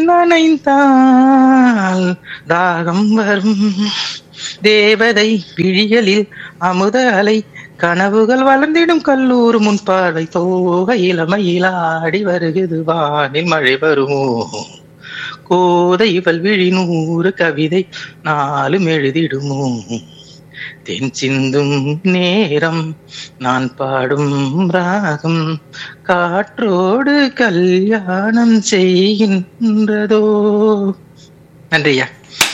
நனைந்தால் தாகம் வரும் தேவதை விழிகளில் அமுத அலை கனவுகள் வளர்ந்திடும் கல்லூர் முன்பார்வை தோக இளமையிலாடி வருகிறது வானில் மழை வருமோ கோதை இவள் விழி நூறு கவிதை நாளும் எழுதிடுமோ தென் சிந்தும் நேரம் நான் பாடும் ராகம் காற்றோடு கல்யாணம் செய்கின்றதோ நன்றியா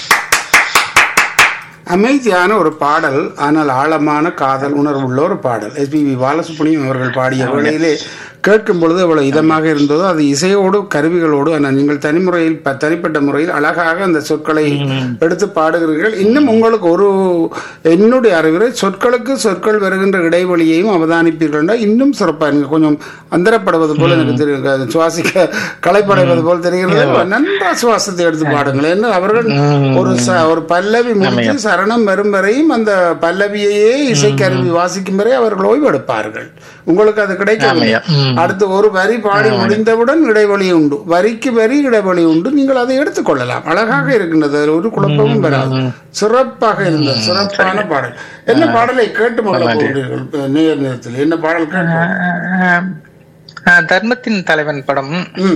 அமைதியான ஒரு பாடல் ஆனால் ஆழமான காதல் உணர்வுள்ள ஒரு பாடல் எஸ்பிபி பாலசுப்ரமணியம் அவர்கள் பாடிய வேளையிலே கேட்கும் பொழுது எவ்வளவு இதமாக இருந்ததோ அது இசையோடு கருவிகளோடு ஆனால் நீங்கள் தனிமுறையில் ப- தனிப்பட்ட முறையில் அழகாக அந்த சொற்களை எடுத்து பாடுகிறீர்கள் இன்னும் உங்களுக்கு ஒரு என்னுடைய அறிவுரை சொற்களுக்கு சொற்கள் வருகின்ற இடைவெளியையும் அவதானிப்பீர்கள் என்றால் இன்னும் சிறப்பாக எனக்கு கொஞ்சம் அந்தரப்படுவது போல எனக்கு தெரியும் சுவாசிக்க களைப்படைவது போல் தெரிகிறது நன்றா சுவாசத்தை எடுத்து பாடுங்கள் என்ன அவர்கள் ஒரு ச- ஒரு பல்லவி முடித்து சரணம் வரும் வரையும் அந்த பல்லவியையே இசைக்கருவி வாசிக்கும் வரை அவர்கள் ஓய்வெடுப்பார்கள் உங்களுக்கு அது கிடைக்கவில்லை ஆமையா. ம். அடுத்து ஒரு வரி பாடி முடிந்தவுடன் இடைவெளி உண்டு வரிக்கு வரி இடைவெளி உண்டு நீங்கள் அதை எடுத்துக்கொள்ளலாம் அழகாக இருக்கின்றது அதில் ஒரு குழப்பமும் வராது சிறப்பாக இருந்தது சிறப்பான பாடல் என்ன பாடலை கேட்டு மகள போகிறீர்கள் இப்ப நேர் நேரத்தில் என்ன பாடல் கேட்டு ஆஹ் ஆஹ் தர்மத்தின் தலைவன் படம் ம்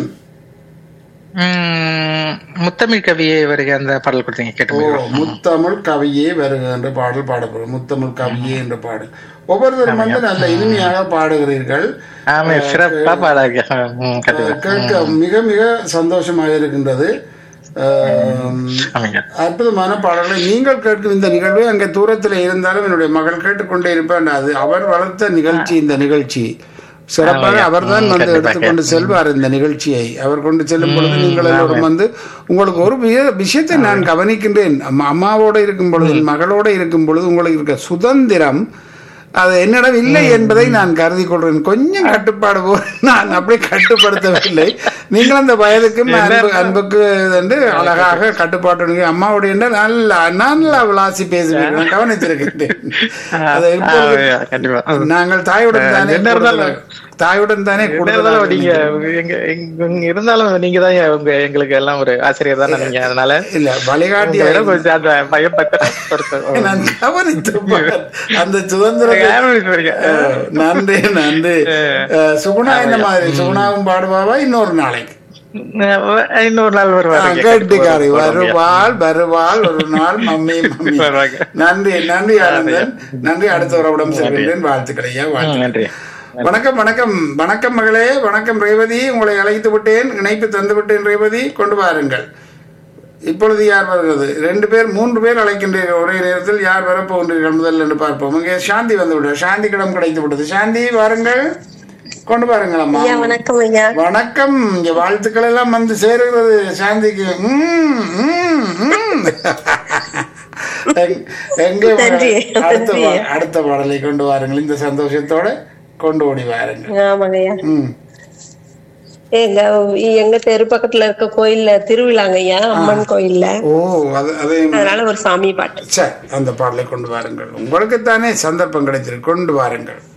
உம், முத்தமிழ் கவியை வருக அந்த பாடல் கொடுத்தீங்க ஓ கேட்டு முத்தமிழ் கவியே வருக என்ற பாடல் பாடப்படும் முத்தமிழ் கவியே என்ற பாடல் ஒவ்வொருத்தரும் வந்து நல்ல இனிமையாக பாடுகிறீர்கள் ஆமா சிறப்பா பாடாங்க ம், கண்டிப்பா கேட்க மிக மிக சந்தோஷமாக இருக்கின்றது ஆம், ஆமாங்க அற்புதமான பாடல்களை நீங்கள் கேட்கும் இந்த நிகழ்வு அங்கே தூரத்தில் இருந்தாலும் என்னுடைய மகள் கேட்டுக்கொண்டே இருப்பேன் அது அவர் வளர்த்த நிகழ்ச்சி இந்த நிகழ்ச்சி சிறப்பாக அவர்தான் வந்து எடுத்துக்கொண்டு செல்வார் இந்த நிகழ்ச்சியை அவர் கொண்டு செல்லும் பொழுது நீங்கள் எல்லோரும் வந்து உங்களுக்கு ஒரு வி- விஷயத்தை நான் கவனிக்கின்றேன் அம்மா- அம்மாவோட இருக்கும் பொழுது என் மகளோட இருக்கும் பொழுது உங்களுக்கு இருக்க சுதந்திரம் அது என்னிடம் இல்லை என்பதை நான் கருதி கொள்றேன் கொஞ்சம் கட்டுப்பாடு போ நான் அப்படி கட்டுப்படுத்தவில்லை நீங்கள் அந்த வயதுக்கும் அன்பு அன்புக்கு வந்து அழகாக கட்டுப்பாட்டு அம்மாவுடைய என்றால் நல்ல நல்லா விளாசி பேசுவீர்கள் நான் கவனித்திருக்கிறேன் அதை இப்பொழுது ஆ, கண்டிப்பா நாங்கள் தாயுடன் தானே என்ன இருந்தாலும் கூடுதலாக- தாயுடன் தானே என்ன கூடுதலாக இருந்தாலும் நீங்க எங்க எங்க- இங்க இருந்தாலும் நீங்க தான் உங்க எங்களுக்கு எல்லாம் ஒரு ஆசிரியர் தானே நீங்க அதனால இல்ல வழிகாட்டி உங்களை விட கொஞ்சம் அந்த பயப்பட்ட பொறுத்து நான் கவனித்து பார். அந்த சுதந்திரத்தை அஹ், நன்றி நன்றி அஹ், சுகுணா என்ன மாதிரி சுகுணாவும் பாடுவாவா இன்னொரு நாளைக்கு இன்னொரு நாள் வருவாங்க கட்டிக்காரி வருவாள் வருவாள் ஒரு நாள் மம்மி மம்மி வருவாங்க. நன்றி நன்றி ஆனந்தன் நன்றி அடுத்த உறவிடம் செல்கின்றேன் வாழ்த்துக்களையா வாழ்த்து நன்றி வணக்கம் வணக்கம் வணக்கம் மகளே வணக்கம் ரேவதி உங்களை அழைத்து விட்டேன் இணைப்பு தந்து விட்டேன் ரேவதி கொண்டு வாருங்கள் இப்பொழுது யார் வருகிறது ரெண்டு பேர் மூன்று பேர் அழைக்கின்றீர்கள் ஒரே நேரத்தில் யார் வரப்போகின்றீர்கள் முதல்ல என்று பார்ப்போம் இங்கே சாந்தி வந்து விட்டது சாந்தி கிடம் கிடைத்து விட்டது சாந்தி வாருங்கள் கொண்டு வாருங்கள் அம்மா ஐயா வணக்கம் ஐயா வணக்கம் இங்க வாழ்த்துக்கள் எல்லாம் வந்து சேருகிறது சாந்திக்கு ம், ம், ம். எங்- எங்கே வா- நன்றி, அடுத்த நன்றி. பா- அடுத்த பாடலை கொண்டு வாருங்கள் இந்த சந்தோஷத்தோட கொண்டு ஓடி வாருங்கள் ஆமாங்க ஐயா ம் எங்க எங்க தெரு பக்கத்துல இருக்க கோயில்ல திருவிழாங்க ஐயா அம்மன் கோயில்ல ஓ அது அதே அதனால ஒரு சாமி பாட்டு சரி அந்த பாடலை கொண்டு வாருங்கள் உங்களுக்குத்தானே சந்தர்ப்பம் கிடைத்திருக்கு கொண்டு வாருங்கள்